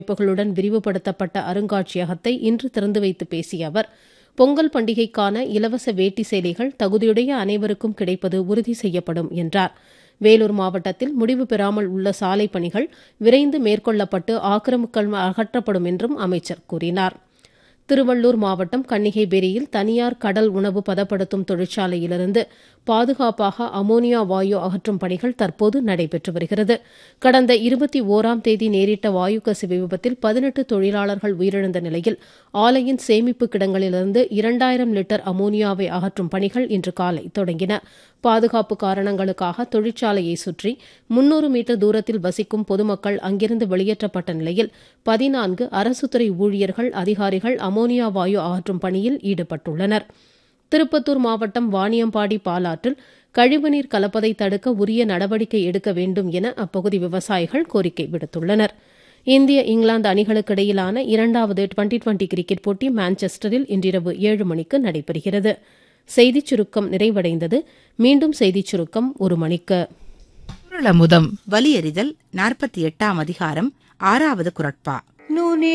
அமைப்புகளுடன் விரிவுபடுத்தப்பட்ட அருங்காட்சியகத்தை இன்று திறந்து வைத்து பேசிய அவர் பொங்கல் பண்டிகைக்கான இலவச வேட்டி சேலைகள் தகுதியுடைய அனைவருக்கும் கிடைப்பது உறுதி செய்யப்படும் என்றார் வேலூர் மாவட்டத்தில் முடிவு பெறாமல் உள்ள சாலை பணிகள் விரைந்து மேற்கொள்ளப்பட்டு ஆக்கிரமிப்புகள் அகற்றப்படும் என்றும் அமைச்சர் கூறினார் திருவள்ளூர் மாவட்டம் கன்னிகைபேரியில் தனியார் கடல் உணவு பதப்படுத்தும் தொழிற்சாலையிலிருந்து பாதுகாப்பாக அமோனியா வாயு அகற்றும் பணிகள் தற்போது நடைபெற்று வருகிறது கடந்த இருபத்தி ஓராம் தேதி நேரிட்ட வாயு கசிவு விபத்தில் பதினெட்டு தொழிலாளர்கள் உயிரிழந்த நிலையில் ஆலையின் சேமிப்பு கிடங்களிலிருந்து இரண்டாயிரம் லிட்டர் அமோனியாவை அகற்றும் பணிகள் இன்று காலை தொடங்கின பாதுகாப்பு காரணங்களுக்காக தொழிற்சாலையை சுற்றி முன்னூறு மீட்டர் தூரத்தில் வசிக்கும் பொதுமக்கள் அங்கிருந்து வெளியேற்றப்பட்ட நிலையில் பதினான்கு அரசுத்துறை ஊழியர்கள் அதிகாரிகள் அமோனியா வாயு அகற்றும் பணியில் ஈடுபட்டுள்ளனா் திருப்பத்தூர் மாவட்டம் வாணியம்பாடி பாலாற்றில் கழிவுநீர் கலப்பதை தடுக்க உரிய நடவடிக்கை எடுக்க வேண்டும் என அப்பகுதி விவசாயிகள் கோரிக்கை விடுத்துள்ளனர் இந்திய இங்கிலாந்து அணிகளுக்கு இடையிலான இரண்டாவது டுவெண்டி டுவெண்டி கிரிக்கெட் போட்டி மான்செஸ்டரில் இன்றிரவு ஏழு மணிக்கு நடைபெறுகிறது செய்திச் சுருக்கம் நிறைவடைந்தது மீண்டும் செய்திச் சுருக்கம் ஒரு மணிக்கு குரலமுதம் வலியறிதல் நாற்பத்தி எட்டாம் அதிகாரம் ஆறாவது குரட்பா